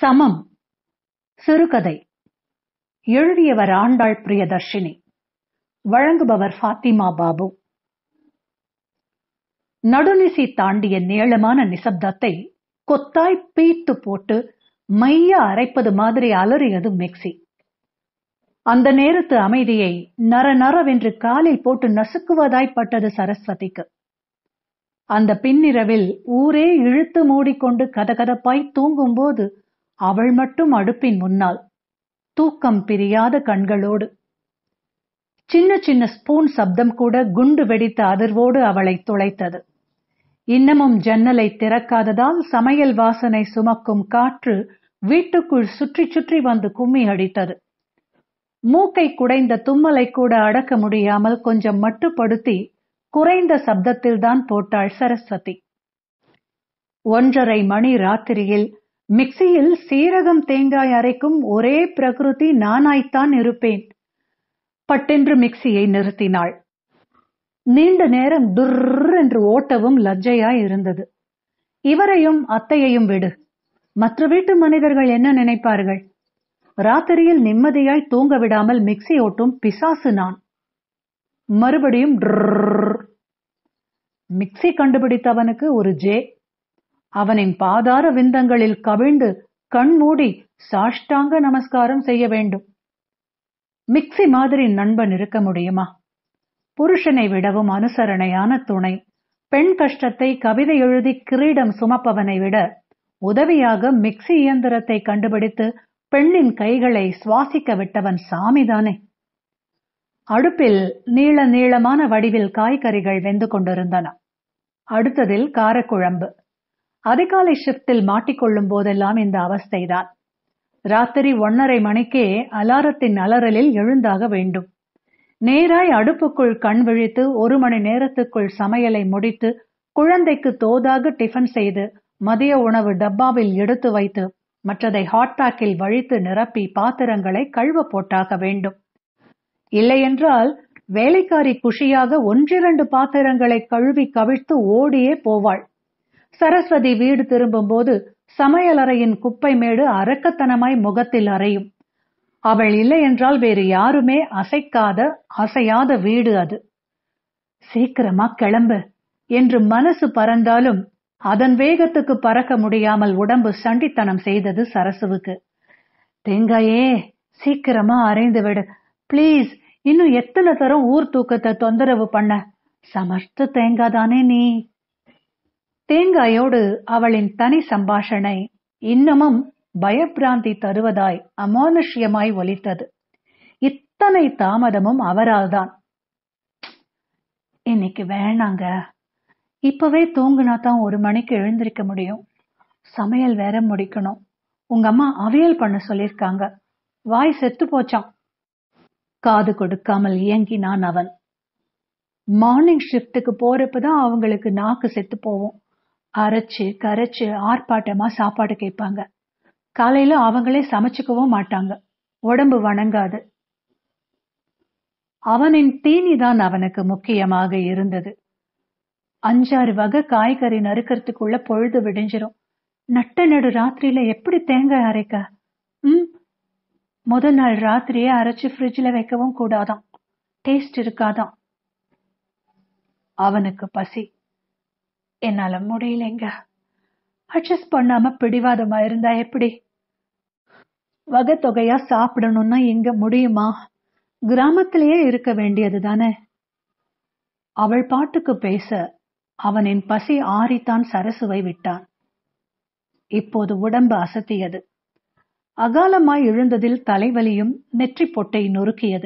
சமம் சிறுகதை எழுதியவர் ஆண்டாள் பிரியதர்ஷினி வழங்குபவர் ஃபாத்திமா பாபு நடுநிசி தாண்டிய நீளமான நிசப்தத்தை கொத்தாய் பீத்து போட்டு மைய அரைப்பது மாதிரி அலறியது மிக்சி அந்த நேரத்து அமைதியை நர நரவென்று காலில் போட்டு நசுக்குவதாய்ப்பட்டது சரஸ்வதிக்கு அந்த பின்னிரவில் ஊரே இழுத்து மூடிக்கொண்டு கதகதப்பாய் தூங்கும்போது அவள் மட்டும் அடுப்பின் முன்னால் தூக்கம் பிரியாத கண்களோடு சின்ன சின்ன ஸ்பூன் சப்தம் கூட குண்டு வெடித்த அதிர்வோடு அவளை துளைத்தது இன்னமும் ஜன்னலை திறக்காததால் சமையல் வாசனை சுமக்கும் காற்று வீட்டுக்குள் சுற்றி சுற்றி வந்து கும்மி அடித்தது மூக்கை குடைந்த தும்மலை கூட அடக்க முடியாமல் கொஞ்சம் மட்டுப்படுத்தி குறைந்த சப்தத்தில்தான் போட்டாள் சரஸ்வதி ஒன்றரை மணி ராத்திரியில் மிக்சியில் சீரகம் தேங்காய் அரைக்கும் ஒரே பிரகிருதி நானாய்த்தான் இருப்பேன் பட்டென்று மிக்சியை நிறுத்தினாள் நீண்ட நேரம் துர் என்று ஓட்டவும் லஜ்ஜையாய் இருந்தது இவரையும் அத்தையையும் விடு மற்ற வீட்டு மனிதர்கள் என்ன நினைப்பார்கள் ராத்திரியில் நிம்மதியாய் தூங்க விடாமல் மிக்சி ஓட்டும் பிசாசு நான் மறுபடியும் மிக்சி கண்டுபிடித்தவனுக்கு ஒரு ஜே அவனின் பாதார விந்தங்களில் கவிழ்ந்து கண் மூடி சாஷ்டாங்க நமஸ்காரம் செய்ய வேண்டும் மிக்சி மாதிரி நண்பன் இருக்க முடியுமா புருஷனை விடவும் அனுசரணையான துணை பெண் கஷ்டத்தை கவிதை எழுதி கிரீடம் சுமப்பவனை விட உதவியாக மிக்சி இயந்திரத்தை கண்டுபிடித்து பெண்ணின் கைகளை சுவாசிக்க விட்டவன் சாமிதானே அடுப்பில் நீள நீளமான வடிவில் காய்கறிகள் வெந்து கொண்டிருந்தன அடுத்ததில் காரக்குழம்பு அதிகாலை ஷிப்டில் மாட்டிக்கொள்ளும் போதெல்லாம் இந்த அவஸ்தைதான் ராத்திரி ஒன்னரை மணிக்கே அலாரத்தின் அலறலில் எழுந்தாக வேண்டும் நேராய் அடுப்புக்குள் கண் விழித்து ஒரு மணி நேரத்துக்குள் சமையலை முடித்து குழந்தைக்கு தோதாக டிஃபன் செய்து மதிய உணவு டப்பாவில் எடுத்து வைத்து மற்றதை ஹாட் பேக்கில் வழித்து நிரப்பி பாத்திரங்களை கழுவ போட்டாக வேண்டும் இல்லையென்றால் வேலைக்காரி குஷியாக ஒன்றிரண்டு பாத்திரங்களை கழுவி கவிழ்த்து ஓடியே போவாள் சரஸ்வதி வீடு திரும்பும்போது சமையலறையின் குப்பை மேடு அரக்கத்தனமாய் முகத்தில் அறையும் அவள் இல்லை என்றால் வேறு யாருமே அசைக்காத அசையாத வீடு அது சீக்கிரமா கிளம்பு என்று மனசு பறந்தாலும் அதன் வேகத்துக்கு பறக்க முடியாமல் உடம்பு சண்டித்தனம் செய்தது சரசுவுக்கு தேங்காயே சீக்கிரமா அரைந்து விடு பிளீஸ் இன்னும் எத்தனை தரம் ஊர் தூக்கத்தை தொந்தரவு பண்ண சமர்த்த தேங்காதானே நீ தேங்காயோடு அவளின் தனி சம்பாஷணை இன்னமும் பயப்பிராந்தி தருவதாய் அமானுஷ்யமாய் ஒலித்தது இத்தனை தாமதமும் அவரால்தான் இன்னைக்கு வேணாங்க இப்பவே தூங்குனா தான் ஒரு மணிக்கு எழுந்திருக்க முடியும் சமையல் வேற முடிக்கணும் உங்க அம்மா அவியல் பண்ண சொல்லிருக்காங்க வாய் செத்து போச்சான் காது கொடுக்காமல் இயங்கினான் அவன் மார்னிங் ஷிஃப்ட்டுக்கு போறப்பதான் அவங்களுக்கு நாக்கு செத்து போவோம் அரைச்சு கரைச்சு ஆர்ப்பாட்டமா சாப்பாடு கேட்பாங்க காலையில அவங்களே சமைச்சுக்கவும் மாட்டாங்க உடம்பு வணங்காது அவனின் தீனிதான் அவனுக்கு முக்கியமாக இருந்தது அஞ்சாறு வகை காய்கறி நறுக்கிறதுக்குள்ள பொழுது விடிஞ்சிரும் நட்ட நடு ராத்திரியில எப்படி தேங்காய் அரைக்க ம் முதல் நாள் ராத்திரியே அரைச்சு ஃப்ரிட்ஜில் வைக்கவும் கூடாதாம் டேஸ்ட் இருக்காதாம் அவனுக்கு பசி என்னால முடியலைங்க அட்ஜஸ்ட் பண்ணாம பிடிவாதமா இருந்தா எப்படி வகை தொகையா சாப்பிடணும்னா எங்க முடியுமா கிராமத்திலேயே இருக்க வேண்டியது தானே அவள் பாட்டுக்கு பேச அவனின் பசி ஆறித்தான் சரசுவை விட்டான் இப்போது உடம்பு அசத்தியது அகாலமாய் எழுந்ததில் தலைவலியும் நெற்றி பொட்டை நொறுக்கியது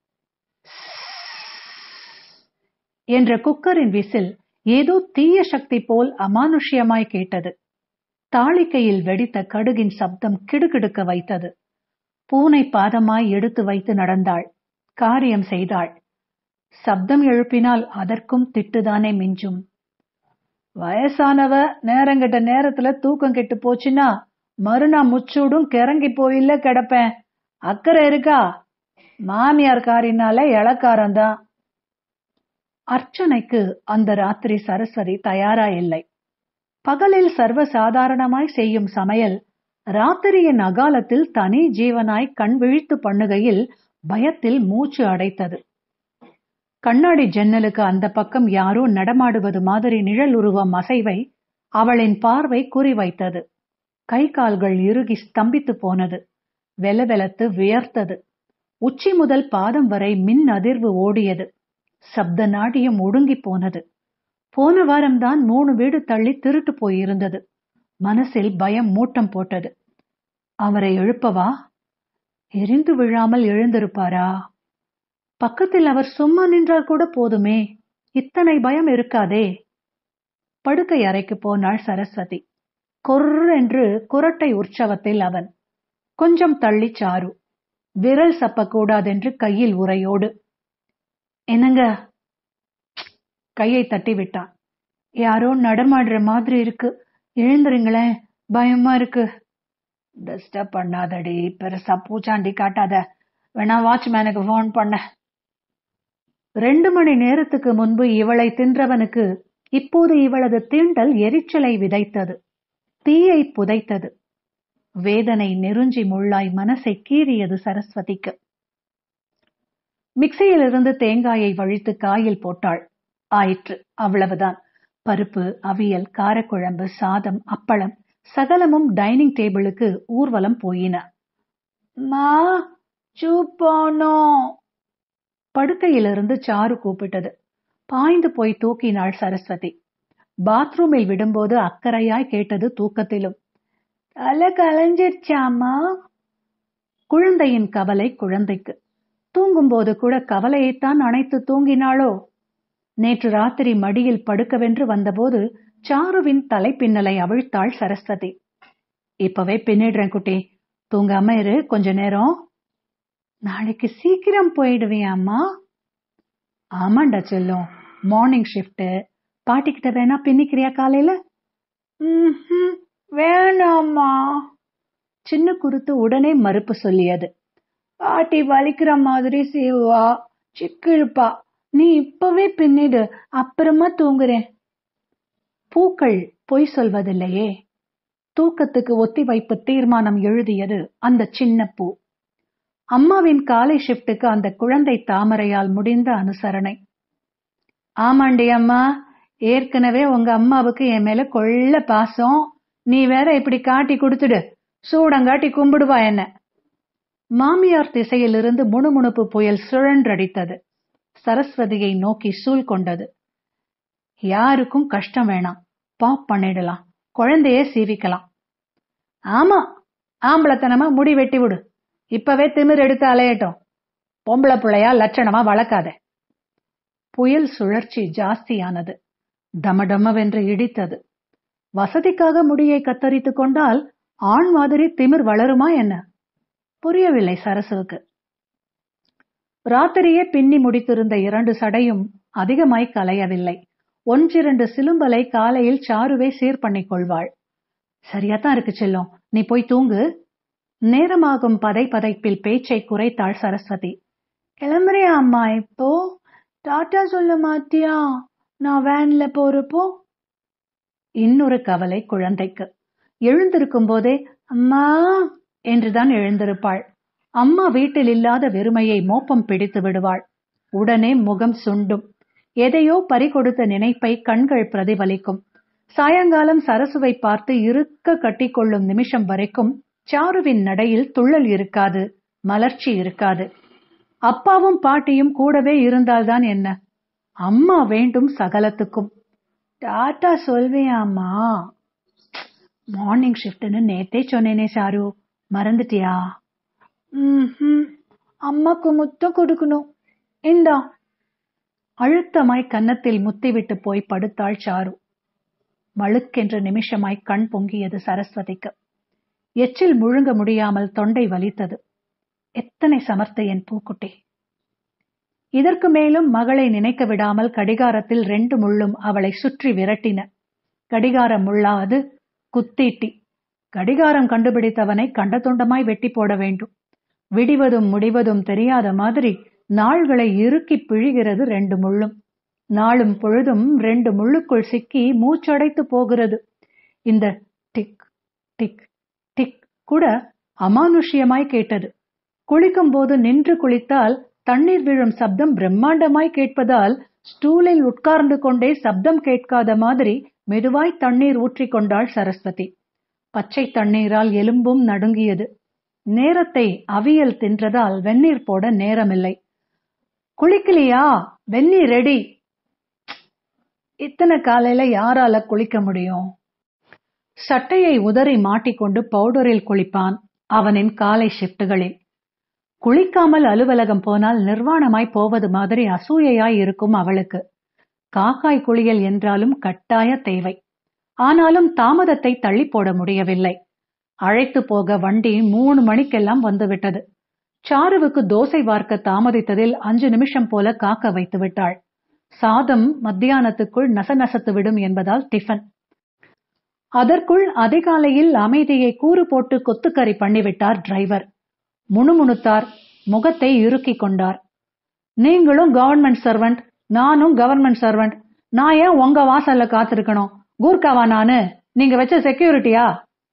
என்ற குக்கரின் விசில் ஏதோ தீய சக்தி போல் அமானுஷ்யமாய் கேட்டது தாளிக்கையில் வெடித்த கடுகின் சப்தம் கிடுகிடுக்க வைத்தது பூனை பாதமாய் எடுத்து வைத்து நடந்தாள் காரியம் செய்தாள் சப்தம் எழுப்பினால் அதற்கும் திட்டுதானே மிஞ்சும் வயசானவ நேரங்கிட்ட நேரத்துல தூக்கம் கெட்டு போச்சுன்னா மறுநாள் முச்சூடும் கிறங்கி போயில்ல கிடப்பேன் அக்கறை இருக்கா மாமியார் காரினால இளக்காரம்தான் அர்ச்சனைக்கு அந்த ராத்திரி சரஸ்வதி தயாரா இல்லை பகலில் சர்வ சாதாரணமாய் செய்யும் சமையல் ராத்திரியின் அகாலத்தில் தனி ஜீவனாய் கண் விழித்து பண்ணுகையில் பயத்தில் மூச்சு அடைத்தது கண்ணாடி ஜன்னலுக்கு அந்த பக்கம் யாரோ நடமாடுவது மாதிரி நிழல் உருவம் அசைவை அவளின் பார்வை குறிவைத்தது கை கால்கள் இறுகி ஸ்தம்பித்து போனது வெலவெலத்து வியர்த்தது உச்சி முதல் பாதம் வரை மின் அதிர்வு ஓடியது சப்த நாடியம் ஒடுங்கி போனது போன வாரம்தான் மூணு வீடு தள்ளி திருட்டு போயிருந்தது மனசில் பயம் மூட்டம் போட்டது அவரை எழுப்பவா எரிந்து விழாமல் எழுந்திருப்பாரா பக்கத்தில் அவர் சும்மா நின்றால் கூட போதுமே இத்தனை பயம் இருக்காதே படுக்கை அறைக்கு போனாள் சரஸ்வதி கொர்ர் என்று குரட்டை உற்சவத்தில் அவன் கொஞ்சம் தள்ளி சாரு விரல் சப்பக்கூடாதென்று கையில் உரையோடு என்னங்க கையை தட்டி விட்டான் யாரோ நடமாடுற மாதிரி இருக்கு எழுந்துருங்களேன் பயமா இருக்கு டிஸ்டர்ப் பண்ணாதடி பெருசா பூச்சாண்டி காட்டாத வேணா வாட்ச்மேனுக்கு போன் பண்ண ரெண்டு மணி நேரத்துக்கு முன்பு இவளை தின்றவனுக்கு இப்போது இவளது தீண்டல் எரிச்சலை விதைத்தது தீயை புதைத்தது வேதனை நெருஞ்சி முள்ளாய் மனசை கீறியது சரஸ்வதிக்கு மிக்சியிலிருந்து தேங்காயை வழித்து காயில் போட்டாள் ஆயிற்று அவ்வளவுதான் பருப்பு அவியல் காரக்குழம்பு சாதம் அப்பளம் சகலமும் டைனிங் டேபிளுக்கு ஊர்வலம் போயின மா சூப்போனோ படுக்கையிலிருந்து சாரு கூப்பிட்டது பாய்ந்து போய் தூக்கினாள் சரஸ்வதி பாத்ரூமில் விடும்போது அக்கறையாய் கேட்டது தூக்கத்திலும் தலை கலைஞ்சிருச்சாமா குழந்தையின் கவலை குழந்தைக்கு தூங்கும்போது கூட கவலையைத்தான் அணைத்து தூங்கினாளோ நேற்று ராத்திரி மடியில் படுக்கவென்று வந்தபோது சாருவின் தலைப்பின்னலை அவிழ்த்தாள் சரஸ்வதி இப்பவே பின்னிடுறேன் குட்டி தூங்காம இரு கொஞ்ச நேரம் நாளைக்கு சீக்கிரம் போயிடுவியாம்மா ஆமாண்டா செல்லும் மார்னிங் ஷிஃப்ட் பாட்டிக்கிட்ட வேணா பின்னிக்கிறியா காலையில ம்ஹும், வேணாம்மா சின்ன குருத்து உடனே மறுப்பு சொல்லியது பாட்டி வலிக்கிற மாதிரி செய்வா சிக்கிழுப்பா நீ இப்பவே பின்னிடு அப்புறமா தூங்குறேன் பூக்கள் பொய் சொல்வதில்லையே தூக்கத்துக்கு ஒத்தி வைப்பு தீர்மானம் எழுதியது அந்த சின்ன பூ அம்மாவின் காலை ஷிப்டுக்கு அந்த குழந்தை தாமரையால் முடிந்த அனுசரணை ஆமாண்டி அம்மா ஏற்கனவே உங்க அம்மாவுக்கு என் மேல கொள்ள பாசம் நீ வேற இப்படி காட்டி கொடுத்துடு சூடங்காட்டி கும்பிடுவா என்ன மாமியார் திசையிலிருந்து முணுமுணுப்பு புயல் சுழன்றடித்தது சரஸ்வதியை நோக்கி சூழ் கொண்டது யாருக்கும் கஷ்டம் வேணாம் பாப் பண்ணிடலாம் குழந்தையே சீவிக்கலாம் ஆமா ஆம்பளத்தனமா முடி வெட்டி விடு இப்பவே திமிர் எடுத்து அலையட்டும் பொம்பளை பிள்ளையா லட்சணமா வளர்க்காத புயல் சுழற்சி ஜாஸ்தியானது டமடமவென்று இடித்தது வசதிக்காக முடியை கத்தரித்துக் கொண்டால் ஆண் மாதிரி திமிர் வளருமா என்ன புரியவில்லை சரசுவுக்கு ராத்திரியே பின்னி முடித்திருந்த இரண்டு சடையும் அதிகமாய் கலையவில்லை ஒன்றிரண்டு சிலும்பலை காலையில் சாருவே சீர் பண்ணிக் கொள்வாள் சரியாத்தான் இருக்கு செல்லம் நீ போய் தூங்கு நேரமாகும் பதை பதைப்பில் பேச்சை குறைத்தாள் சரஸ்வதி கிளம்புறியா அம்மா இப்போ டாட்டா சொல்ல மாட்டியா நான் வேன்ல போறப்போ இன்னொரு கவலை குழந்தைக்கு எழுந்திருக்கும் போதே அம்மா என்றுதான் எழுந்திருப்பாள் அம்மா வீட்டில் இல்லாத வெறுமையை மோப்பம் பிடித்து விடுவாள் உடனே முகம் சுண்டும் எதையோ பறிகொடுத்த நினைப்பை கண்கள் பிரதிபலிக்கும் சாயங்காலம் சரசுவை பார்த்து இருக்க கட்டிக்கொள்ளும் நிமிஷம் வரைக்கும் சாருவின் நடையில் துள்ளல் இருக்காது மலர்ச்சி இருக்காது அப்பாவும் பாட்டியும் கூடவே இருந்தால்தான் என்ன அம்மா வேண்டும் சகலத்துக்கும் டாட்டா சொல்வியாம்மா மார்னிங் ஷிஃப்ட்னு நேத்தே சொன்னேனே சாரு மறந்துட்டியா ம்ஹும். அம்மாக்கு முத்தம் கொடுக்கணும் இந்தா அழுத்தமாய் கன்னத்தில் முத்திவிட்டு போய் படுத்தாள் சாரு மழுக்கென்ற நிமிஷமாய் கண் பொங்கியது சரஸ்வதிக்கு எச்சில் முழுங்க முடியாமல் தொண்டை வலித்தது எத்தனை சமர்த்த என் பூக்குட்டி இதற்கு மேலும் மகளை நினைக்க விடாமல் கடிகாரத்தில் ரெண்டு முள்ளும் அவளை சுற்றி விரட்டின கடிகார முள்ளா அது குத்தீட்டி கடிகாரம் கண்டுபிடித்தவனை கண்ட துண்டமாய் வெட்டி போட வேண்டும் விடிவதும் முடிவதும் தெரியாத மாதிரி நாள்களை இறுக்கி பிழிகிறது ரெண்டு முள்ளும் நாளும் பொழுதும் ரெண்டு முள்ளுக்குள் சிக்கி மூச்சடைத்து போகிறது இந்த டிக் டிக் டிக் கூட அமானுஷ்யமாய் கேட்டது குளிக்கும் போது நின்று குளித்தால் தண்ணீர் விழும் சப்தம் பிரம்மாண்டமாய் கேட்பதால் ஸ்டூலில் உட்கார்ந்து கொண்டே சப்தம் கேட்காத மாதிரி மெதுவாய் தண்ணீர் ஊற்றிக் கொண்டாள் சரஸ்வதி பச்சை தண்ணீரால் எலும்பும் நடுங்கியது நேரத்தை அவியல் தின்றதால் வெந்நீர் போட நேரமில்லை குளிக்கலையா வெந்நீர் ரெடி இத்தனை காலையில யாரால குளிக்க முடியும் சட்டையை உதறி மாட்டிக்கொண்டு பவுடரில் குளிப்பான் அவனின் காலை ஷிப்டுகளில் குளிக்காமல் அலுவலகம் போனால் நிர்வாணமாய் போவது மாதிரி அசூயையாய் இருக்கும் அவளுக்கு காக்காய் குளியல் என்றாலும் கட்டாய தேவை ஆனாலும் தாமதத்தை தள்ளி போட முடியவில்லை அழைத்து போக வண்டி மூணு மணிக்கெல்லாம் வந்துவிட்டது சாருவுக்கு தோசை வார்க்க தாமதித்ததில் அஞ்சு நிமிஷம் போல காக்க வைத்து விட்டாள் சாதம் மத்தியானத்துக்குள் நசநசத்து விடும் என்பதால் டிஃபன் அதற்குள் அதிகாலையில் அமைதியை கூறு போட்டு கொத்துக்கறி பண்ணிவிட்டார் டிரைவர் முணுமுணுத்தார் முகத்தை இறுக்கிக் கொண்டார் நீங்களும் கவர்மெண்ட் சர்வெண்ட் நானும் கவர்மெண்ட் சர்வெண்ட் நான் ஏன் உங்க வாசல்ல காத்திருக்கணும் கூர்க்காவா நானு நீங்க வச்ச செக்யூரிட்டியா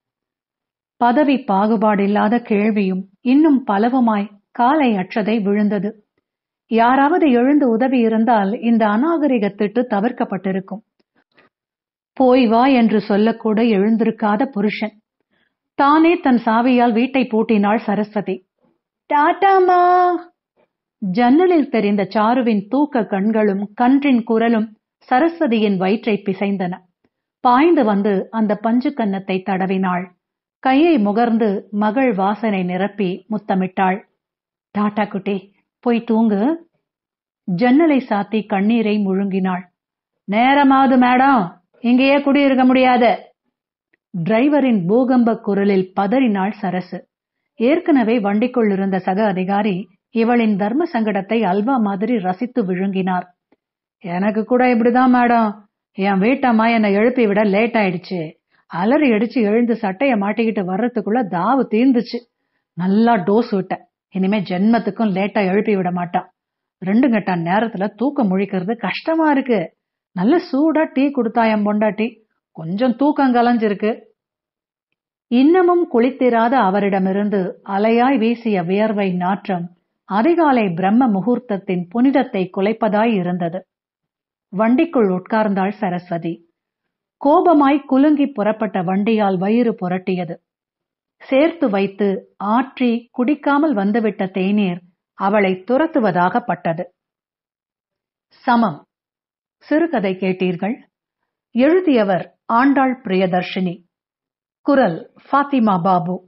பதவி பாகுபாடில்லாத கேள்வியும் இன்னும் பலவுமாய் காலை அற்றதை விழுந்தது யாராவது எழுந்து உதவி இருந்தால் இந்த அநாகரிக திட்டு தவிர்க்கப்பட்டிருக்கும் போய் வா என்று சொல்லக்கூட எழுந்திருக்காத புருஷன் தானே தன் சாவியால் வீட்டை பூட்டினாள் சரஸ்வதி டாட்டாமா ஜன்னலில் தெரிந்த சாருவின் தூக்க கண்களும் கன்றின் குரலும் சரஸ்வதியின் வயிற்றை பிசைந்தன பாய்ந்து வந்து அந்த பஞ்சு கன்னத்தை தடவினாள் கையை முகர்ந்து மகள் வாசனை நிரப்பி முத்தமிட்டாள் டாடா குட்டி போய் தூங்கு ஜன்னலை சாத்தி கண்ணீரை முழுங்கினாள் நேரமாவது மேடம் இங்கேயே குடியிருக்க முடியாது டிரைவரின் பூகம்ப குரலில் பதறினாள் சரசு ஏற்கனவே வண்டிக்குள் இருந்த சக அதிகாரி இவளின் தர்ம சங்கடத்தை அல்வா மாதிரி ரசித்து விழுங்கினார் எனக்கு கூட இப்படிதான் மேடம் என் வீட்டம்மா என்னை எழுப்பி விட லேட் ஆயிடுச்சு அலறி அடிச்சு எழுந்து சட்டைய மாட்டிக்கிட்டு வர்றதுக்குள்ள தாவு தீர்ந்துச்சு நல்லா டோஸ் விட்டேன் இனிமே ஜென்மத்துக்கும் லேட்டா எழுப்பி விட மாட்டான் ரெண்டு கட்ட நேரத்துல தூக்கம் முழிக்கிறது கஷ்டமா இருக்கு நல்ல சூடா டீ கொடுத்தா என் பொண்டாட்டி கொஞ்சம் தூக்கம் கலைஞ்சிருக்கு இன்னமும் குளித்திராத அவரிடமிருந்து அலையாய் வீசிய வியர்வை நாற்றம் அதிகாலை பிரம்ம முகூர்த்தத்தின் புனிதத்தை குலைப்பதாய் இருந்தது வண்டிக்குள் உட்கார்ந்தாள் சரஸ்வதி கோபமாய் குலுங்கி புறப்பட்ட வண்டியால் வயிறு புரட்டியது சேர்த்து வைத்து ஆற்றி குடிக்காமல் வந்துவிட்ட தேநீர் அவளை துரத்துவதாக பட்டது சமம் சிறுகதை கேட்டீர்கள் எழுதியவர் ஆண்டாள் பிரியதர்ஷினி குரல் ஃபாத்திமா பாபு